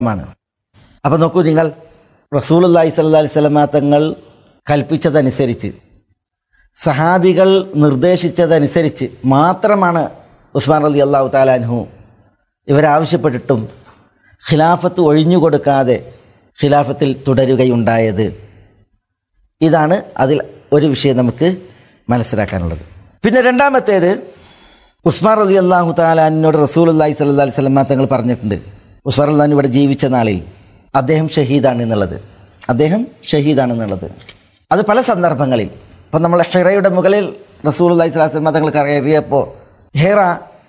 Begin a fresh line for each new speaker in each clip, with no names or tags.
മാണ് അപ്പോൾ നോക്കൂ നിങ്ങൾ റസൂലുല്ലാഹി സല്ലല്ലാഹി അലൈഹി വസല്ലമ തങ്ങൾ കൽപ്പിച്ചതനുസരിച്ച് സഹാബികൾ നിർദ്ദേശിച്ചതനുസരിച്ച് മാത്രമാണ് ഉസ്മാൻ റലി അള്ളാഹു താലാൻഹു ഇവരാവശ്യപ്പെട്ടിട്ടും ഖിലാഫത്ത് ഒഴിഞ്ഞുകൊടുക്കാതെ ഖിലാഫത്തിൽ തുടരുകയുണ്ടായത് ഇതാണ് അതിൽ ഒരു വിഷയം നമുക്ക് മനസ്സിലാക്കാനുള്ളത് പിന്നെ രണ്ടാമത്തേത് ഉസ്മാൻ റലി അള്ളാഹു താലാനോട് റസൂൽ അള്ളാഹി സല്ലാ അലൈഹി സ്വലമ തങ്ങൾ പറഞ്ഞിട്ടുണ്ട് ഉസ്മാൻ അള്ളഹാൻ ഇവിടെ ജീവിച്ച നാളിൽ അദ്ദേഹം ഷഹീദാണ് എന്നുള്ളത് അദ്ദേഹം ഷഹീദാണെന്നുള്ളത് അത് പല സന്ദർഭങ്ങളിൽ ഇപ്പം നമ്മൾ ഹെറയുടെ മുകളിൽ റസൂൽ അള്ളാഹി സ്വലാഹു സ്വലമ തങ്ങൾ കയറിയപ്പോൾ ഹെറ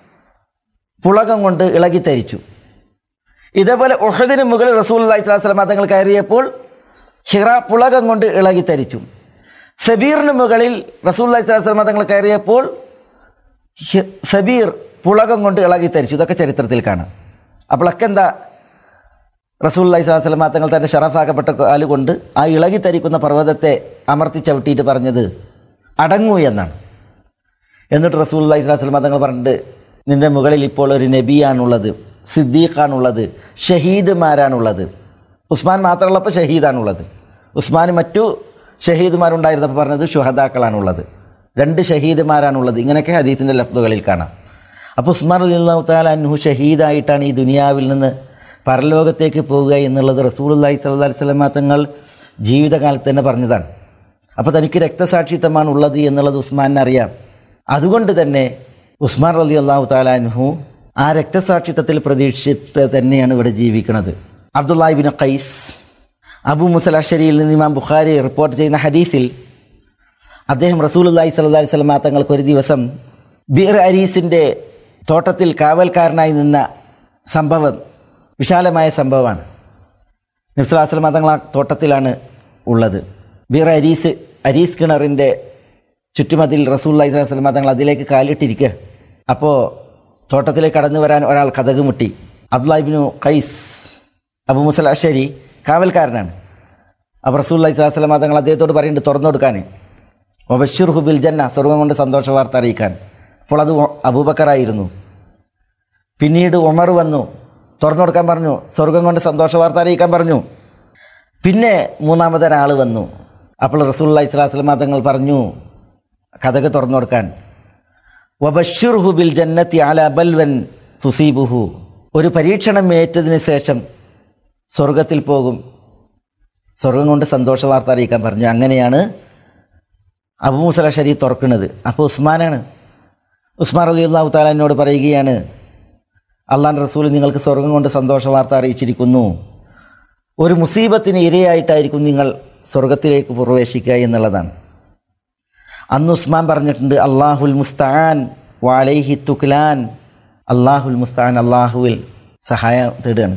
പുളകം കൊണ്ട് ഇളകിത്തരിച്ചു ഇതേപോലെ ഒഹദിന് മുകളിൽ റസൂൽ അള്ളാഹി സ്വലാഹു സ്വലമ തങ്ങൾ കയറിയപ്പോൾ ഹിറ പുളകം കൊണ്ട് ഇളകിത്തരിച്ചു സബീറിന് മുകളിൽ റസൂൽ അള്ളാഹി സ്വലാഹു സ്വലമ തങ്ങൾ കയറിയപ്പോൾ ഹി- സബീർ പുളകം കൊണ്ട് ഇളകിത്തരിച്ചു ഇതൊക്കെ ചരിത്രത്തിൽ കാണാം അപ്പോഴൊക്കെ എന്താ റസൂൽ അള്ളഹി സ്വലാഹു സ്വലമ തങ്ങൾ തൻ്റെ ഷറഫാക്കപ്പെട്ട കാലുകൊണ്ട് ആ ഇളകിത്തരിക്കുന്ന പർവ്വതത്തെ അമർത്തി ചവിട്ടിയിട്ട് പറഞ്ഞത് അടങ്ങൂ എന്നാണ് എന്നിട്ട് റസൂൽ അള്ളഹി സ്വലാഹു സ്വലമ തങ്ങൾ പറഞ്ഞിട്ട് നിൻ്റെ മുകളിൽ ഇപ്പോൾ ഒരു നബിയാണുള്ളത് സിദ്ദീഖാണുള്ളത് ഷഹീദുമാരാണുള്ളത് ഉസ്മാൻ മാത്രമുള്ളപ്പോൾ ഷഹീദാണുള്ളത് ഉസ്മാൻ മറ്റു ഷഹീദുമാരുണ്ടായിരുന്നപ്പോൾ പറഞ്ഞത് ഷുഹദാക്കളാണുള്ളത് രണ്ട് ഷഹീദുമാരാണുള്ളത് ഇങ്ങനെയൊക്കെ ഹദീസിൻ്റെ ലഫ്തുകളിൽ കാണാം അപ്പോൾ ഉസ്മാൻ അലിഹു താല അൻഹു ഷഹീദായിട്ടാണ് ഈ ദുനിയാവിൽ നിന്ന് പരലോകത്തേക്ക് പോവുക എന്നുള്ളത് റസൂലുല്ലാഹി സ്വല്ലല്ലാഹി അലൈഹി വസല്ലമ തങ്ങൾ ജീവിതകാലത്ത് തന്നെ പറഞ്ഞതാണ് അപ്പോൾ തനിക്ക് രക്തസാക്ഷിത്വമാണ് ഉള്ളത് എന്നുള്ളത് ഉസ്മാനെ അറിയാം അതുകൊണ്ട് തന്നെ ഉസ്മാൻ റലി അള്ളാഹു താലാൻഹു ആ രക്തസാക്ഷിത്വത്തിൽ പ്രതീക്ഷിച്ച് തന്നെയാണ് ഇവിടെ ജീവിക്കുന്നത് അബ്ദുല്ലാഹിബിൻ ഖൈസ് അബു മുസലാഷരിയിൽ നിന്ന് ഇമാം ബുഖാരി റിപ്പോർട്ട് ചെയ്യുന്ന ഹദീസിൽ അദ്ദേഹം റസൂലുല്ലാഹി സ്വല്ലല്ലാഹി അലൈഹി വസല്ലമ തങ്ങൾക്ക് ഒരു ദിവസം ബീർ അരീസിൻ്റെ തോട്ടത്തിൽ കാവൽക്കാരനായി നിന്ന സംഭവം വിശാലമായ സംഭവമാണ് നബ്സുലാസ്ലമ തങ്ങൾ ആ തോട്ടത്തിലാണ് ഉള്ളത് ബീർ അരീസ് അരീസ് കിണറിൻ്റെ ചുറ്റുമതിൽ റസൂല്ലാഹി സ്വലമ തങ്ങൾ അതിലേക്ക് കാലിട്ടിരിക്കുക അപ്പോൾ തോട്ടത്തിലേക്ക് കടന്നു വരാൻ ഒരാൾ കഥക് മുട്ടി അബ്ദുല്ലാഹിബിനു ഖൈസ് അബു മുസൽ അഷരി കാവൽക്കാരനാണ് അപ്പോൾ റസൂല്ലാഹി സ്വലാസ്ലമ തങ്ങൾ അദ്ദേഹത്തോട് പറയുന്നുണ്ട് തുറന്നു കൊടുക്കാൻ ഒബഷീർ ഹുബിൽ ജന്ന സ്വർഗം കൊണ്ട് സന്തോഷ വാർത്ത അറിയിക്കാൻ അപ്പോൾ അത് ഒ- അബൂബക്കറായിരുന്നു പിന്നീട് ഉമർ വന്നു തുറന്നു കൊടുക്കാൻ പറഞ്ഞു സ്വർഗം കൊണ്ട് സന്തോഷ വാർത്ത അറിയിക്കാൻ പറഞ്ഞു പിന്നെ മൂന്നാമതൊരാൾ വന്നു അപ്പോൾ റസൂല്ലാ ഇസ്ലാസ്ലമ തങ്ങൾ പറഞ്ഞു കഥക് തുറന്നു കൊടുക്കാൻ വബഷുർഹു ബിൽ ജന്നത്തി അല ബൽവൻ തുസീബുഹു ഒരു പരീക്ഷണം ഏറ്റതിന് ശേഷം സ്വർഗത്തിൽ പോകും സ്വർഗം കൊണ്ട് സന്തോഷ വാർത്ത അറിയിക്കാൻ പറഞ്ഞു അങ്ങനെയാണ് അബു മുസല ഷരീ തുറക്കുന്നത് അപ്പോൾ ഉസ്മാനാണ് ഉസ്മാൻ അലി അള്ളാഹു താലാനോട് പറയുകയാണ് അള്ളാൻ റസൂൽ നിങ്ങൾക്ക് സ്വർഗം കൊണ്ട് സന്തോഷ വാർത്ത അറിയിച്ചിരിക്കുന്നു ഒരു മുസീബത്തിന് ഇരയായിട്ടായിരിക്കും നിങ്ങൾ സ്വർഗത്തിലേക്ക് പ്രവേശിക്കുക എന്നുള്ളതാണ് അന്ന് ഉസ്മാൻ പറഞ്ഞിട്ടുണ്ട് അള്ളാഹുൽ മുസ്താൻ വാലൈഹി തുക്ലാൻ അള്ളാഹുൽ മുസ്താൻ അള്ളാഹുവിൽ സഹായം തേടുകയാണ്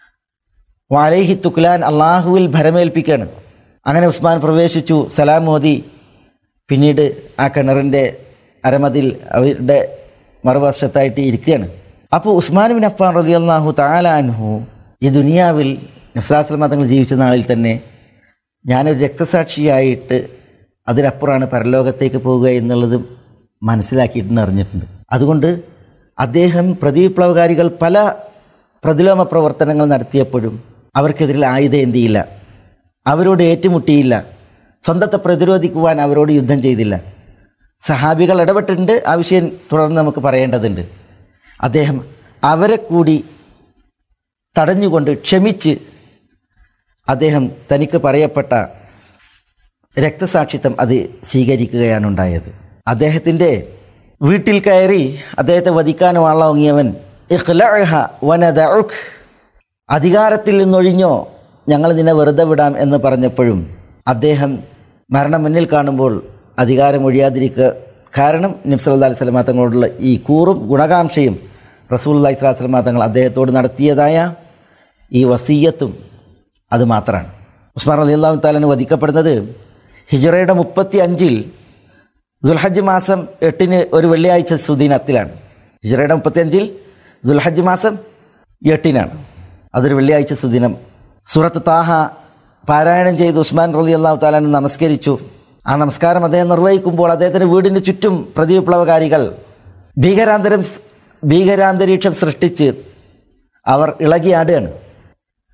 വാലൈഹി തുക്ലാൻ അള്ളാഹുവിൽ ഭരമേൽപ്പിക്കുകയാണ് അങ്ങനെ ഉസ്മാൻ പ്രവേശിച്ചു സലാം മോദി പിന്നീട് ആ കിണറിൻ്റെ അരമതിൽ അവരുടെ മറുവശത്തായിട്ട് ഇരിക്കുകയാണ് അപ്പോൾ ഉസ്മാൻ ബിൻ അഫ്ഫാൻ റതി അള്ളാഹു താലാൻഹു ഈ ദുനിയാവിൽ നസ്രാസ്ലമ തങ്ങൾ ജീവിച്ച നാളിൽ തന്നെ ഞാനൊരു രക്തസാക്ഷിയായിട്ട് അതിലപ്പുറമാണ് പരലോകത്തേക്ക് പോവുക എന്നുള്ളത് മനസ്സിലാക്കിയിട്ടുണ്ട് അറിഞ്ഞിട്ടുണ്ട് അതുകൊണ്ട് അദ്ദേഹം പ്രതിവിപ്ലവകാരികൾ പല പ്രതിലോമ പ്രവർത്തനങ്ങൾ നടത്തിയപ്പോഴും അവർക്കെതിരിൽ ആയുധം എന്തിയില്ല അവരോട് ഏറ്റുമുട്ടിയില്ല സ്വന്തത്തെ പ്രതിരോധിക്കുവാൻ അവരോട് യുദ്ധം ചെയ്തില്ല സഹാബികൾ ഇടപെട്ടിട്ടുണ്ട് ആ വിഷയം തുടർന്ന് നമുക്ക് പറയേണ്ടതുണ്ട് അദ്ദേഹം അവരെ കൂടി തടഞ്ഞുകൊണ്ട് ക്ഷമിച്ച് അദ്ദേഹം തനിക്ക് പറയപ്പെട്ട രക്തസാക്ഷിത്വം അത് സ്വീകരിക്കുകയാണ് ഉണ്ടായത് അദ്ദേഹത്തിൻ്റെ വീട്ടിൽ കയറി അദ്ദേഹത്തെ വധിക്കാൻ വാളോങ്ങിയവൻ ഇഖ്ലഅഹ വനദഉക് അധികാരത്തിൽ നിന്നൊഴിഞ്ഞോ ഞങ്ങൾ നിന്നെ വെറുതെ വിടാം എന്ന് പറഞ്ഞപ്പോഴും അദ്ദേഹം മരണം മുന്നിൽ കാണുമ്പോൾ അധികാരം ഒഴിയാതിരിക്കുക കാരണം നബ്സല്ലാ അലൈഹി സ്വലമാ തങ്ങളോടുള്ള ഈ കൂറും ഗുണകാംക്ഷയും റസൂൽ അള്ളഹി സ്വലാഹു സ്വലമാ തങ്ങൾ അദ്ദേഹത്തോട് നടത്തിയതായ ഈ വസീയത്തും അത് മാത്രമാണ് ഉസ്മാൻ അലി അള്ളാഹു താലാണ് വധിക്കപ്പെടുന്നത് ഹിജറയുടെ മുപ്പത്തി അഞ്ചിൽ ദുൽഹജ്ജ് മാസം എട്ടിന് ഒരു വെള്ളിയാഴ്ച സുദീനത്തിലാണ് ഹിജറയുടെ മുപ്പത്തി അഞ്ചിൽ ദുൽഹജ്ജ് മാസം എട്ടിനാണ് അതൊരു വെള്ളിയാഴ്ച സുദിനം സൂറത്ത് താഹ പാരായണം ചെയ്ത് ഉസ്മാൻ റലി അള്ളാഹു താലാൻ നമസ്കരിച്ചു ആ നമസ്കാരം അദ്ദേഹം നിർവഹിക്കുമ്പോൾ അദ്ദേഹത്തിൻ്റെ വീടിന് ചുറ്റും പ്രതിവിപ്ലവകാരികൾ ഭീകരാന്തരം ഭീകരാന്തരീക്ഷം സൃഷ്ടിച്ച് അവർ ഇളകിയാടുകയാണ്